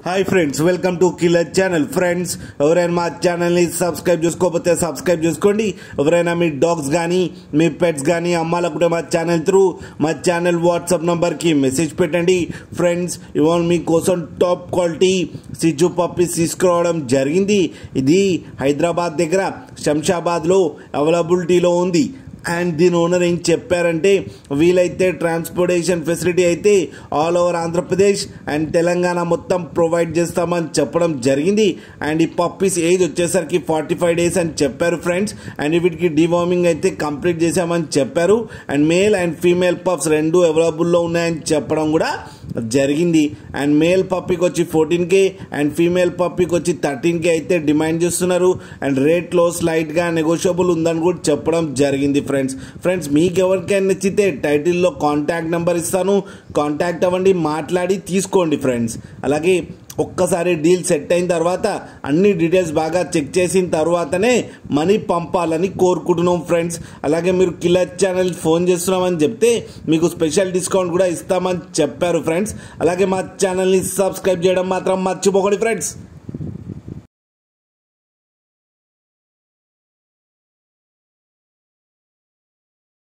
hi friends welcome to killer channel friends ఎవరైనా మా ఛానల్ని సబ్స్క్రైబ్ చేసుకోకపోతే సబ్స్క్రైబ్ చేసుకోండి ఎవరైనా మీ డాగ్స్ కానీ మీ పెట్స్ కానీ అమ్మాలకుంటే మా ఛానల్ త్రూ మా ఛానల్ వాట్సాప్ నంబర్కి మెసేజ్ పెట్టండి ఫ్రెండ్స్ ఇవాళ మీకోసం టాప్ క్వాలిటీ సిజు పప్పీస్ తీసుకురావడం జరిగింది ఇది హైదరాబాద్ దగ్గర శంషాబాద్లో అవైలబిలిటీలో ఉంది అండ్ దీని ఓనర్ ఏం చెప్పారంటే వీలైతే ట్రాన్స్పోర్టేషన్ ఫెసిలిటీ అయితే all over Andhra Pradesh and Telangana మొత్తం ప్రొవైడ్ చేస్తామని చెప్పడం జరిగింది అండ్ ఈ పప్పీస్ ఏజ్ వచ్చేసరికి ఫార్టీ ఫైవ్ డేస్ అని చెప్పారు ఫ్రెండ్స్ అండ్ వీటికి డివార్మింగ్ అయితే కంప్లీట్ చేశామని చెప్పారు and male and female pups రెండు అవైలబుల్లో ఉన్నాయని చెప్పడం కూడా జరిగింది అండ్ మేల్ పప్పీకి వచ్చి ఫోర్టీన్ కే అండ్ ఫీమేల్ పప్పీకి వచ్చి థర్టీన్ కే అయితే డిమాండ్ చేస్తున్నారు అండ్ రేట్లో స్లైట్గా నెగోషియబుల్ ఉందని కూడా చెప్పడం జరిగింది ఫ్రెండ్స్ ఫ్రెండ్స్ మీకు ఎవరికైనా నచ్చితే టైటిల్లో కాంటాక్ట్ నెంబర్ ఇస్తాను కాంటాక్ట్ అవ్వండి మాట్లాడి తీసుకోండి ఫ్రెండ్స్ అలాగే ఒక్కసారి డీల్ సెట్ అయిన తర్వాత అన్ని డీటెయిల్స్ బాగా చెక్ చేసిన తర్వాతనే మనీ పంపాలని కోరుకుంటున్నాం ఫ్రెండ్స్ అలాగే మీరు కిలర్ ఛానల్ ఫోన్ చేస్తున్నామని చెప్తే మీకు స్పెషల్ డిస్కౌంట్ కూడా ఇస్తామని చెప్పారు ఫ్రెండ్స్ అలాగే మా ఛానల్ని సబ్స్క్రైబ్ చేయడం మాత్రం మర్చిపోకండి ఫ్రెండ్స్